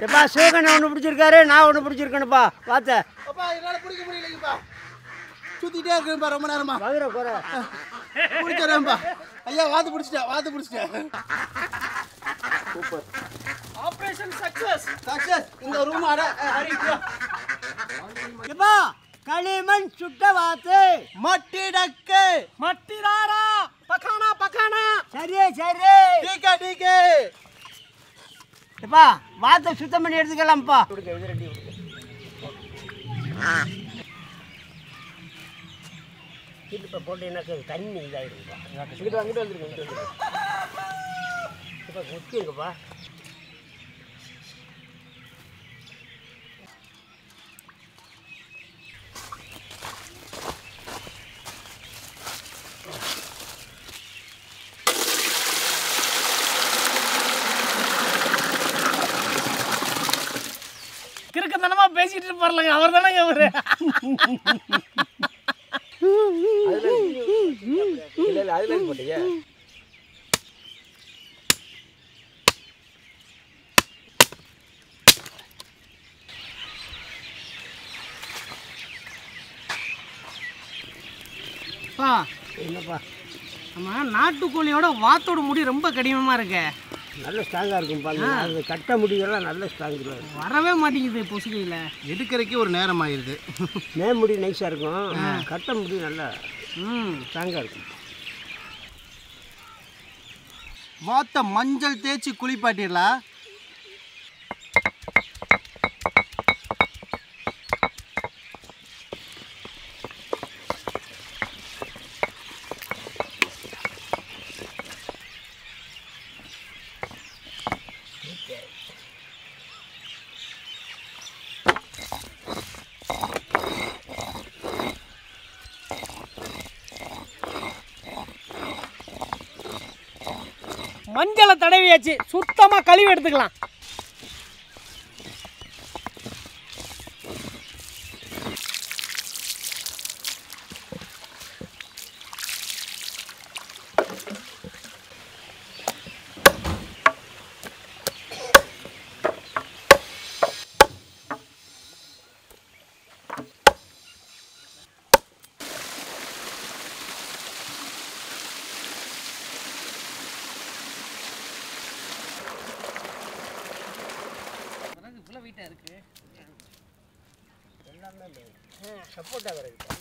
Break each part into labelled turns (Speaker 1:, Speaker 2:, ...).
Speaker 1: எப்பா சிவகண்ணன் ஒன்று பிடிச்சிருக்காரு நான் ஒன்று பிடிச்சிருக்கேனுப்பா பார்த்த
Speaker 2: அப்பா என்னால் பிடிக்க முடியலைங்கப்பா சுற்றிட்டே இருக்கிறேன்ப்பா ரொம்ப நேரமா
Speaker 1: மதுரை குறை
Speaker 2: பிடிச்சிடறேன்ப்பா ஐயா வாத்து பிடிச்சிட்டேன் வாத்து பிடிச்சிட்டேன்
Speaker 3: ஆபரேஷன் சக்சஸ்
Speaker 2: சக்சஸ் இந்த ரூம் அட ஹரி
Speaker 1: எப்பா களிமண் சுட்ட வாத்து
Speaker 2: மட்டி டக்கு
Speaker 3: மட்டிராரா பக்கானா பக்கானா
Speaker 1: சரியே சரி
Speaker 2: டீக்கே டீக்கே
Speaker 1: எப்பா வாத்தை சுத்தம் பண்ணி எடுத்துக்கலாம்ப்பா இப்போ போட்டு எனக்கு தண்ணி இதாகிடுங்கப்பா இங்கிட்டு அங்கிட்டு வந்துருங்க இங்கிட்டு வந்துருங்க இப்போ குத்திங்கப்பா
Speaker 3: கிறுக்கத்தனமா பேசிட்டு இருப்பாருலங்க அவர் தானங்க அவரு
Speaker 1: இல்லை இல்லை அதில் போட்டீங்க
Speaker 3: பா
Speaker 1: என்னப்பா
Speaker 3: நம்ம நாட்டுக்கோழியோட வாத்தோட முடி ரொம்ப கடினமா இருக்கு
Speaker 1: நல்ல ஸ்ட்ராங்காக இருக்கும்ப்பா அந்த அது கட்ட முடியெல்லாம் நல்ல ஸ்ட்ராங் இருக்கும்
Speaker 3: வரவே மாட்டேங்குது பொசுகையில்
Speaker 2: எடுக்கிறதுக்கே ஒரு நேரம் ஆயிடுது
Speaker 1: மே முடி நைஸாக இருக்கும் கட்ட முடி நல்லா
Speaker 3: ம்
Speaker 1: ஸ்ட்ராங்காக இருக்கும்
Speaker 2: வாத்த மஞ்சள் தேய்ச்சி குளிப்பாட்டிடலாம்
Speaker 3: மஞ்சளை தடவியாச்சு சுத்தமா கழுவி எடுத்துக்கலாம் இவ்வளோ வெயிட்டாக இருக்கு
Speaker 1: சப்போர்ட்டாக இருக்குது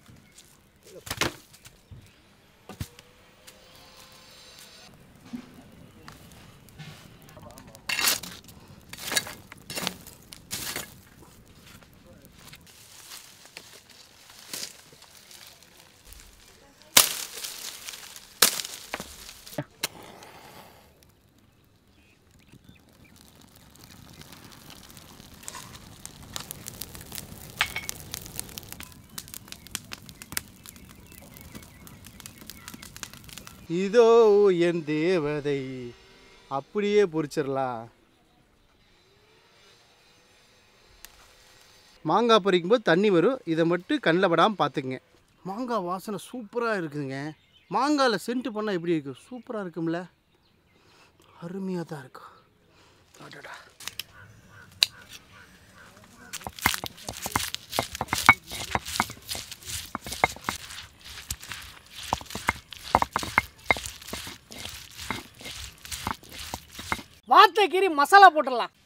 Speaker 2: இதோ என் தேவதை அப்படியே பொரிச்சிடலாம் மாங்காய் பறிக்கும் போது தண்ணி வரும் இதை மட்டும் கண்ணில் படாமல் பார்த்துக்குங்க மாங்காய் வாசனை சூப்பராக இருக்குதுங்க மாங்காயில் சென்ட் பண்ணால் எப்படி இருக்கும் சூப்பராக இருக்கும்ல அருமையாக தான் இருக்கும் அடடா
Speaker 3: வாத்தை கீரி மசாலா போட்டுடலாம்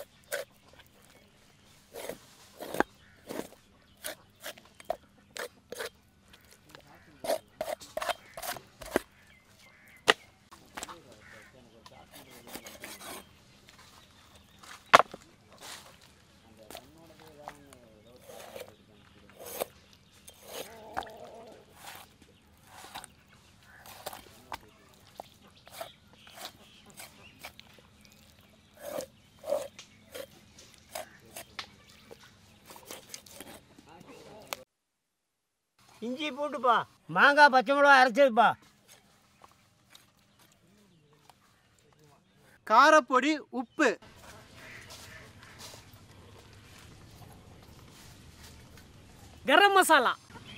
Speaker 1: இஞ்சி போட்டுப்பா மாங்காய் பச்சை மிளகா அரைச்சதுப்பா
Speaker 2: காரப்பொடி உப்பு
Speaker 3: கரம் மசாலா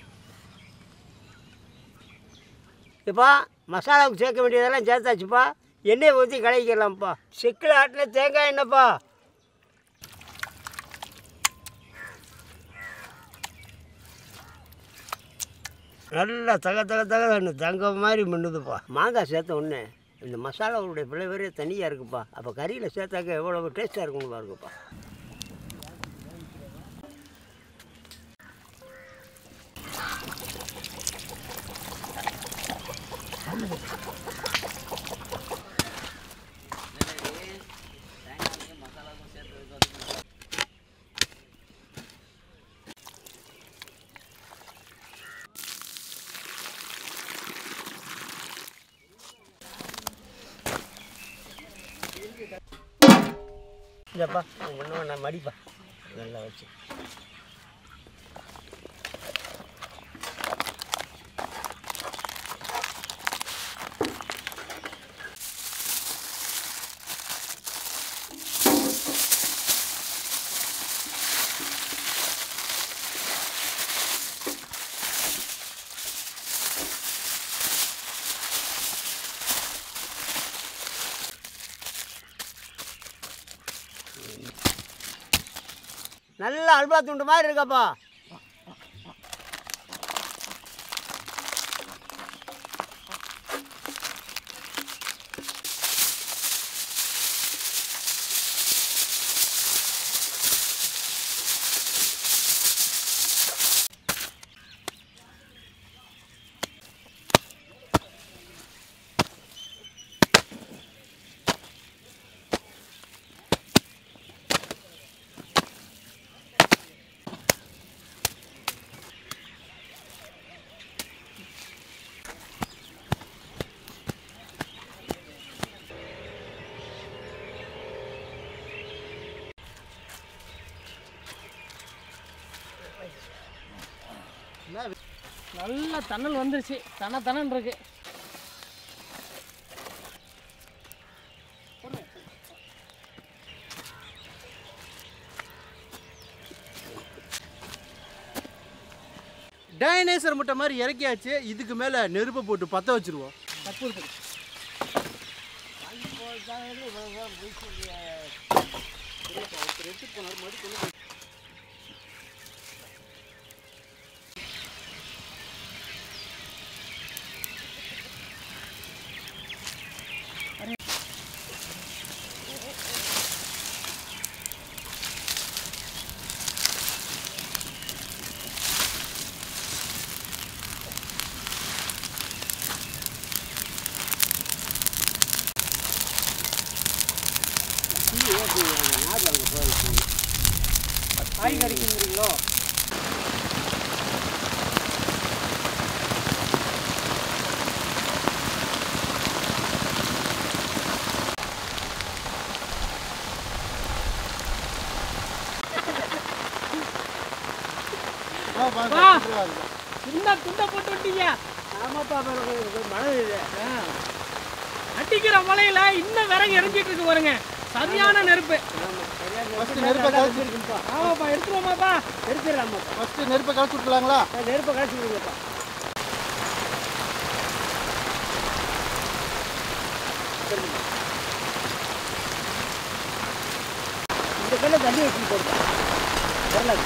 Speaker 1: இப்போ மசாலாவுக்கு சேர்க்க வேண்டியதெல்லாம் சேர்த்தாச்சுப்பா எண்ணெயை ஊற்றி கலக்கிக்கலாம்ப்பா செக்கில் ஆட்டின தேங்காய் எண்ணெய்ப்பா நல்லா தக தக தக தங்கம் மாதிரி மின்னுதுப்பா மாங்காய் சேர்த்த உடனே இந்த மசாலாவுடைய ஃப்ளேவரே தனியாக இருக்குப்பா அப்போ கறியில் சேர்த்தாக்க எவ்வளோ டேஸ்ட்டாக இருக்கும்னு பாருங்கப்பா இல்லைப்பா ஒன்றும் நான் மடிப்பா நல்லா வச்சு நல்ல அல்வா துண்டு மாதிரி இருக்கப்பா
Speaker 3: நல்ல தணல் வந்துருச்சு தன தனன் இருக்கு
Speaker 2: டைனேசர் முட்டை மாதிரி இறக்கியாச்சு இதுக்கு மேலே நெருப்பை போட்டு பற்ற வச்சிருவோம்
Speaker 3: கற்பூரத்துக்கு காய் கறிக்குங்கிறீங்களோ வா. துண்டா துண்டை போட்டு விட்டீங்க
Speaker 1: ஆமாப்பா மழை இது
Speaker 3: ஆ. அடிக்கிற மலையில இன்னும் விறகு எரிஞ்சிட்டு இருக்கு பாருங்க சரியான நெருப்பு
Speaker 2: ஃபஸ்ட்டு நெருப்பை கழிச்சு
Speaker 3: ஆமாப்பா எடுத்துருவோமாப்பா
Speaker 1: எடுத்துடலாமாப்பா
Speaker 2: ஃபஸ்ட்டு நெருப்பை கழிச்சு விட்டுலாங்களா
Speaker 1: நெருப்பை காய்ச்சி விடுங்கப்பா இந்த கல்ல தண்ணி வச்சு போடுப்பா வரல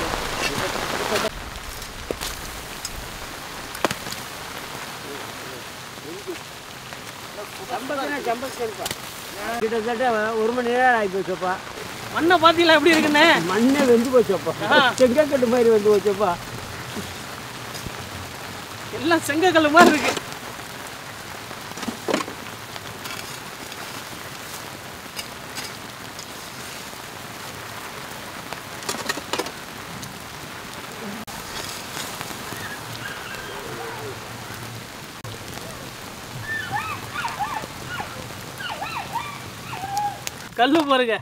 Speaker 1: கிட்டத்தட்ட ஒரு மணி நேரம் ஆகி போச்சுப்பா
Speaker 3: மண்ணை பாத்தீங்களா எப்படி இருக்குன்னு
Speaker 1: மண்ணே வெந்து போச்சப்பா
Speaker 3: ஆ.
Speaker 1: செங்கக்கட்டு மாதிரி வெந்து போச்சப்பா
Speaker 3: எல்லாம் செங்கக்கல் மாதிரி இருக்கு கல்லு பாருங்க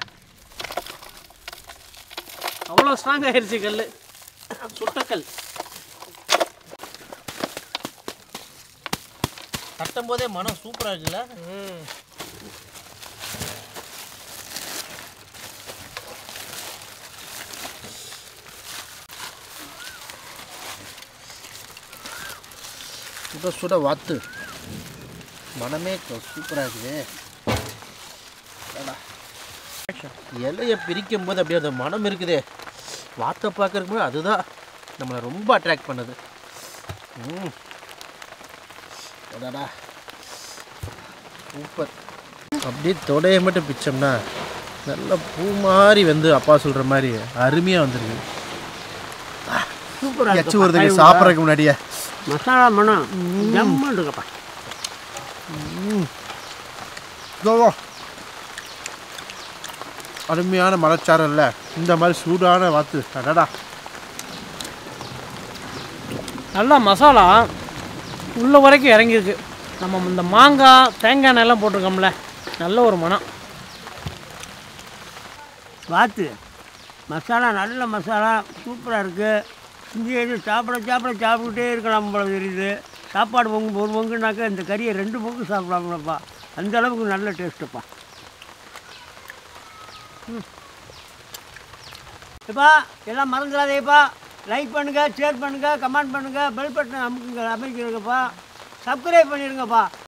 Speaker 3: அவ்வளோ ஸ்ட்ராங் ஆயிருச்சு கல் சுட்டக்கல்
Speaker 2: தட்டும் போதே மனம் சூப்பராக இருக்குல்ல சுட சுட வாத்து மனமே சூப்பராக இருக்குது அடடா. இலையை பிரிக்கும் போது அப்படியே அந்த மனம் இருக்குதே வாத்தை பார்க்கறதுக்கு முன்னாடி அதுதான் நம்மளை ரொம்ப அட்ராக்ட் பண்ணுது ம் அடடா சூப்பர் அப்படியே தொடையை மட்டும் பிச்சோம்னா நல்ல பூ மாதிரி வந்து அப்பா சொல்கிற மாதிரி அருமையாக வந்துருக்கு
Speaker 1: சூப்பராக
Speaker 2: எச்சு வருதுங்க சாப்பிட்றதுக்கு முன்னாடியே
Speaker 1: மசாலா மனம் ஜம்முன்னு இருக்குப்பா
Speaker 2: இதோ. அருமையான மலைச்சாரம் இல்லை இந்த மாதிரி சூடான வாத்து அடடா
Speaker 3: நல்லா மசாலா உள்ள வரைக்கும் இறங்கியிருக்கு நம்ம இந்த மாங்காய் தேங்காய் எண்ணெய்லாம் போட்டிருக்கோம்ல நல்ல ஒரு மனம்
Speaker 1: வாத்து மசாலா நல்ல மசாலா சூப்பராக இருக்குது இங்கே இது சாப்பிட சாப்பிட சாப்பிட்டுட்டே இருக்கலாம் போல தெரியுது சாப்பாடு பொங்கு ஒரு பொங்குனாக்கா இந்த கறியை ரெண்டு பொங்கு சாப்பிடலாம்லப்பா அந்த அளவுக்கு நல்ல டேஸ்ட்டுப்பா எப்பா எல்லாம் மறந்துடாதேப்பா லைக் பண்ணுங்கள் ஷேர் பண்ணுங்கள் கமெண்ட் பண்ணுங்கள் பெல் பட்டன் அமுக்குங்க அமைக்கிறங்கப்பா சப்ஸ்கிரைப் பண்ணிடுங்கப்பா